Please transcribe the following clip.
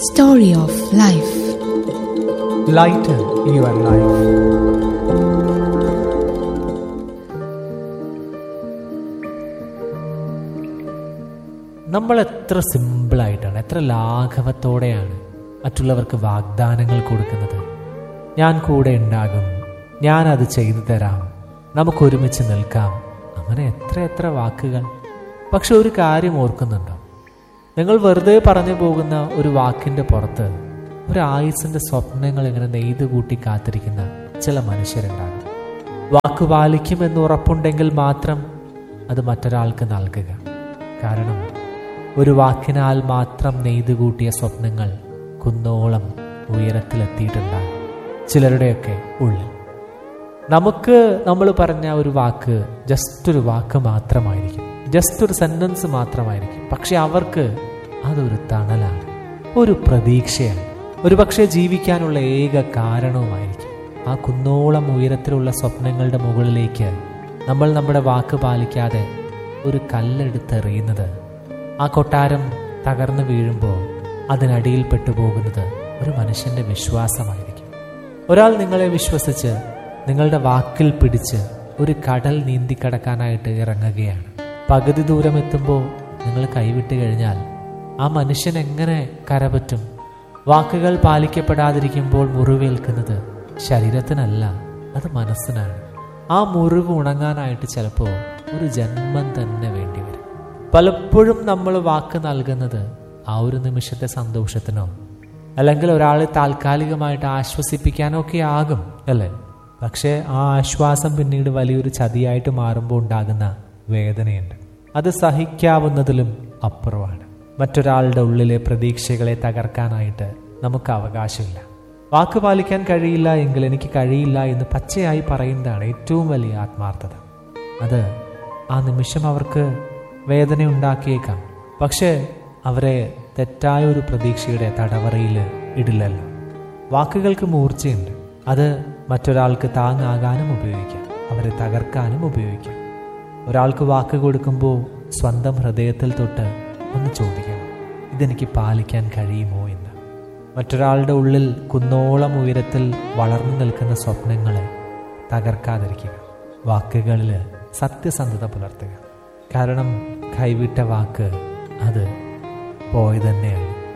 Story of Life. Lighten your life. നമ്മൾ എത്ര സിമ്പിളായിട്ടാണ് എത്ര ലാഘവത്തോടെയാണ് മറ്റുള്ളവർക്ക് വാഗ്ദാനങ്ങൾ കൊടുക്കുന്നത് ഞാൻ കൂടെ ഉണ്ടാകും ഞാൻ അത് ചെയ്തു തരാം നമുക്ക് ഒരുമിച്ച് നിൽക്കാം അങ്ങനെ എത്ര എത്ര വാക്കുകൾ പക്ഷെ ഒരു കാര്യം ഓർക്കുന്നുണ്ടോ നിങ്ങൾ വെറുതെ പറഞ്ഞു പോകുന്ന ഒരു വാക്കിന്റെ പുറത്ത് ഒരു ആയുസിന്റെ സ്വപ്നങ്ങൾ ഇങ്ങനെ നെയ്തു കൂട്ടി കാത്തിരിക്കുന്ന ചില മനുഷ്യരുണ്ടാകും വാക്ക് പാലിക്കുമെന്ന് ഉറപ്പുണ്ടെങ്കിൽ മാത്രം അത് മറ്റൊരാൾക്ക് നൽകുക കാരണം ഒരു വാക്കിനാൽ മാത്രം നെയ്തു കൂട്ടിയ സ്വപ്നങ്ങൾ കുന്നോളം ഉയരത്തിലെത്തിയിട്ടുണ്ടാകും ചിലരുടെയൊക്കെ ഉള്ളിൽ നമുക്ക് നമ്മൾ പറഞ്ഞ ഒരു വാക്ക് ജസ്റ്റ് ഒരു വാക്ക് മാത്രമായിരിക്കും ജസ്റ്റ് ഒരു സെന്റൻസ് മാത്രമായിരിക്കും പക്ഷെ അവർക്ക് അതൊരു തണലാണ് ഒരു പ്രതീക്ഷയാണ് ഒരു പക്ഷേ ജീവിക്കാനുള്ള ഏക കാരണവുമായിരിക്കും ആ കുന്നോളം ഉയരത്തിലുള്ള സ്വപ്നങ്ങളുടെ മുകളിലേക്ക് നമ്മൾ നമ്മുടെ വാക്ക് പാലിക്കാതെ ഒരു കല്ലെടുത്തെറിയുന്നത് ആ കൊട്ടാരം തകർന്നു വീഴുമ്പോൾ അതിനടിയിൽ പെട്ടുപോകുന്നത് ഒരു മനുഷ്യന്റെ വിശ്വാസമായിരിക്കും ഒരാൾ നിങ്ങളെ വിശ്വസിച്ച് നിങ്ങളുടെ വാക്കിൽ പിടിച്ച് ഒരു കടൽ നീന്തിക്കടക്കാനായിട്ട് ഇറങ്ങുകയാണ് പകുതി ദൂരം എത്തുമ്പോൾ നിങ്ങൾ കൈവിട്ട് കഴിഞ്ഞാൽ ആ മനുഷ്യൻ എങ്ങനെ കരപറ്റും വാക്കുകൾ പാലിക്കപ്പെടാതിരിക്കുമ്പോൾ മുറിവേൽക്കുന്നത് ശരീരത്തിനല്ല അത് മനസ്സിനാണ് ആ മുറിവ് ഉണങ്ങാനായിട്ട് ചിലപ്പോൾ ഒരു ജന്മം തന്നെ വേണ്ടിവരും പലപ്പോഴും നമ്മൾ വാക്ക് നൽകുന്നത് ആ ഒരു നിമിഷത്തെ സന്തോഷത്തിനോ അല്ലെങ്കിൽ ഒരാളെ താൽക്കാലികമായിട്ട് ആശ്വസിപ്പിക്കാനോ ഒക്കെ ആകും അല്ലേ പക്ഷേ ആ ആശ്വാസം പിന്നീട് വലിയൊരു ചതിയായിട്ട് മാറുമ്പോൾ ഉണ്ടാകുന്ന വേദനയുണ്ട് അത് സഹിക്കാവുന്നതിലും അപ്പുറമാണ് മറ്റൊരാളുടെ ഉള്ളിലെ പ്രതീക്ഷകളെ തകർക്കാനായിട്ട് നമുക്ക് അവകാശമില്ല വാക്ക് പാലിക്കാൻ കഴിയില്ല എങ്കിൽ എനിക്ക് കഴിയില്ല എന്ന് പച്ചയായി പറയുന്നതാണ് ഏറ്റവും വലിയ ആത്മാർത്ഥത അത് ആ നിമിഷം അവർക്ക് വേദന ഉണ്ടാക്കിയേക്കാം പക്ഷേ അവരെ തെറ്റായ ഒരു പ്രതീക്ഷയുടെ തടവറയിൽ ഇടില്ലല്ലോ വാക്കുകൾക്ക് മൂർച്ചയുണ്ട് അത് മറ്റൊരാൾക്ക് താങ്ങാകാനും ഉപയോഗിക്കാം അവരെ തകർക്കാനും ഉപയോഗിക്കാം ഒരാൾക്ക് വാക്ക് കൊടുക്കുമ്പോൾ സ്വന്തം ഹൃദയത്തിൽ തൊട്ട് ഒന്ന് ചോദിക്കണം ഇതെനിക്ക് പാലിക്കാൻ കഴിയുമോ എന്ന് മറ്റൊരാളുടെ ഉള്ളിൽ കുന്നോളം ഉയരത്തിൽ വളർന്നു നിൽക്കുന്ന സ്വപ്നങ്ങളെ തകർക്കാതിരിക്കുക വാക്കുകളിൽ സത്യസന്ധത പുലർത്തുക കാരണം കൈവിട്ട വാക്ക് അത് പോയി തന്നെയാണ്